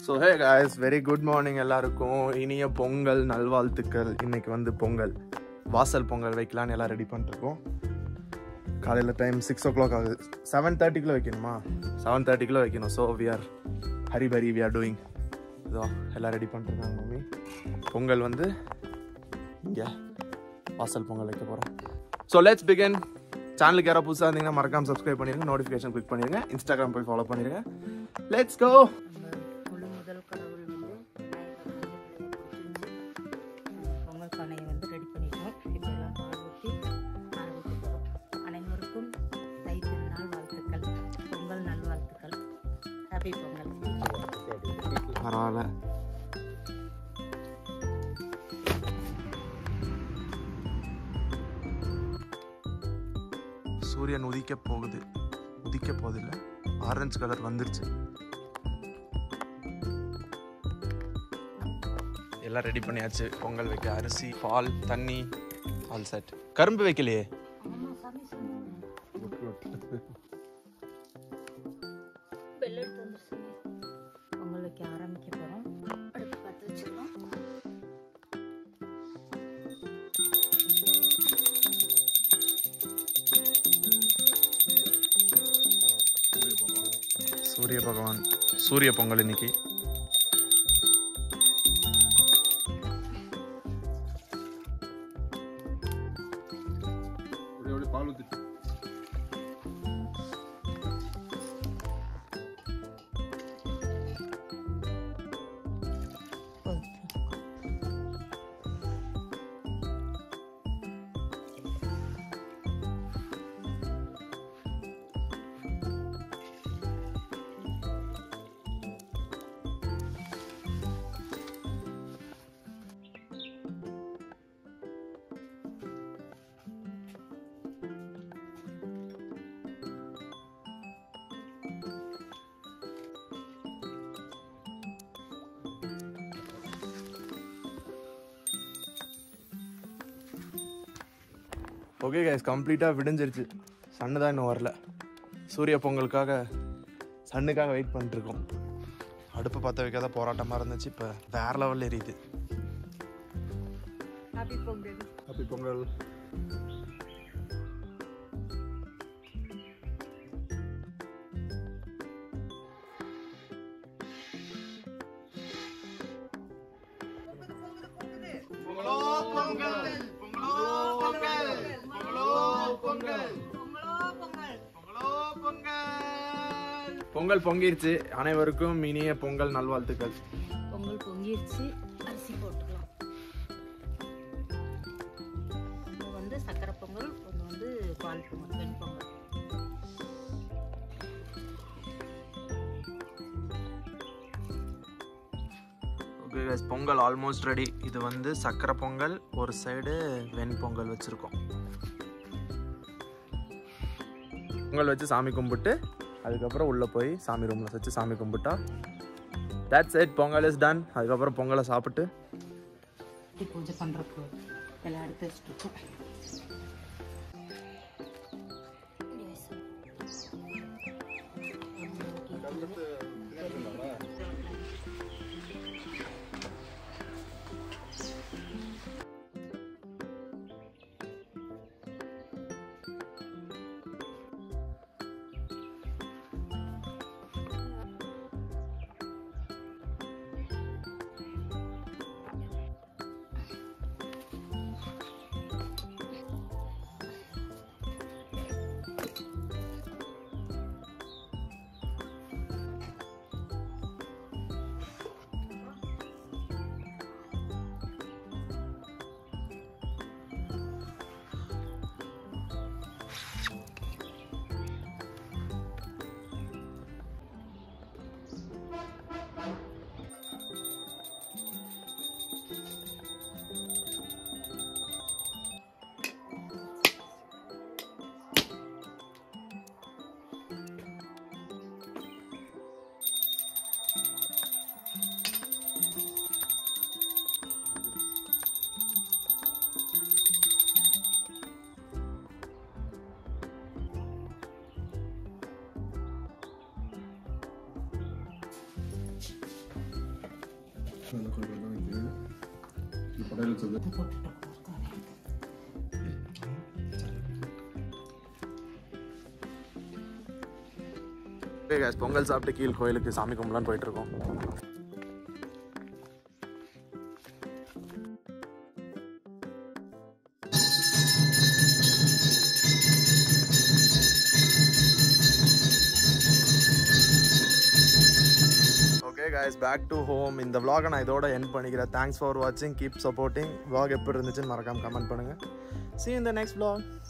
so hey guys very good morning எல்லாருக்கும் இனிய பொங்கல் நல்வாழ்த்துக்கள் இன்னைக்கு வந்து பொங்கல் வாசல் பொங்கல் வைக்கலான்னு எல்லாம் ரெடி பண்ணிருக்கோம் காலையில் டைம் சிக்ஸ் ஓ கிளாக் ஆகுது செவன் தேர்ட்டிக்குள்ளே வைக்கணுமா செவன் தேர்ட்டிக்குள்ளே வைக்கணும் ஸோ வி ஆர் ஹரி பரி வி ஆர் டூயிங் இதோ எல்லாம் ரெடி பண்ணிருக்காங்க மம்மி பொங்கல் வந்து இங்கே வாசல் பொங்கல் வைக்க போகிறோம் ஸோ லெட்ஸ் பிகின் சேனலுக்கு யாராவது புதுசாக இருந்தீங்கன்னா மறக்காம சப்ஸ்கிரைப் பண்ணிருங்க நோட்டிஃபிகேஷன் கிளிக் பண்ணிருங்க இன்ஸ்டாகிராம் போய் ஃபாலோ பண்ணிருங்க லெட்ஸ் கோ முழு முதல் கடவுள் வந்து பொங்கல் பானையை வந்து ரெடி பண்ணிட்டோம் இப்போ எல்லாம் பால் ஊற்றி பால் ஊற்றி போகிறோம் அனைவருக்கும் தை திருநாள் வாழ்த்துக்கள் பொங்கல் நல்வாழ்த்துக்கள் ஹாப்பி பொங்கல் பரவாயில்ல சூரியன் உதிக்க போகுது உதிக்க போகுதில்ல ஆரஞ்சு கலர் வந்துருச்சு எல்லாம் ரெடி பண்ணியாச்சு பொங்கல் வைக்க அரிசி பால் தண்ணி ஆல் செட் கரும்பு வைக்கலையே பொங்கல் வைக்க ஆரம்பிக்க போகிறோம் அடுப்பு பற்ற வச்சுக்கலாம் சூரிய பகவான் சூரிய பொங்கல் இன்னைக்கு ஓகே கைஸ் கம்ப்ளீட்டாக விடிஞ்சிருச்சு சன்னு தான் இன்னும் வரல சூரிய பொங்கலுக்காக சன்னுக்காக வெயிட் பண்ணிட்டுருக்கோம் அடுப்பு பற்ற வைக்காத போராட்டமாக இருந்துச்சு இப்போ வேற லெவலில் எரியுது ஹாப்பி பொங்கல் ஹாப்பி பொங்கல் பொங்கல் பொங்கிருச்சு அனைவருக்கும் இனிய பொங்கல் நல்வாழ்த்துக்கள் பொங்கல் பொங்கிருச்சு அரிசி போட்டுக்கலாம் ஒன்று வந்து சக்கரை பொங்கல் ஒன்று வந்து பால் பொங்கல் வெண் Pongal okay guys Pongal almost ready இது வந்து சக்கரை பொங்கல் ஒரு சைடு வெண் பொங்கல் வச்சுருக்கோம் பொங்கல் வச்சு சாமி கும்பிட்டு அதுக்கப்புறம் உள்ளே போய் சாமி ரூமில் வச்சு சாமி கும்பிட்டா that's it Pongal is done அதுக்கப்புறம் பொங்கலை சாப்பிட்டு இப்படி பூஜை பண்ணுறப்போ எல்லாம் எடுத்து வச்சுட்டு போட்டுட்டோம் ஓகே guys, பொங்கல் சாப்பிட்டு கீழ் கோயிலுக்கு சாமி கும்பலான்னு போயிட்டு இருக்கோம் okay guys back to home இந்த vlog நான் இதோட என் பண்ணிக்கிறேன் தேங்க்ஸ் ஃபார் வாட்சிங் கீப் சப்போர்ட்டிங் vlog எப்படி இருந்துச்சுன்னு மறக்காம கமெண்ட் பண்ணுங்க see you in the next vlog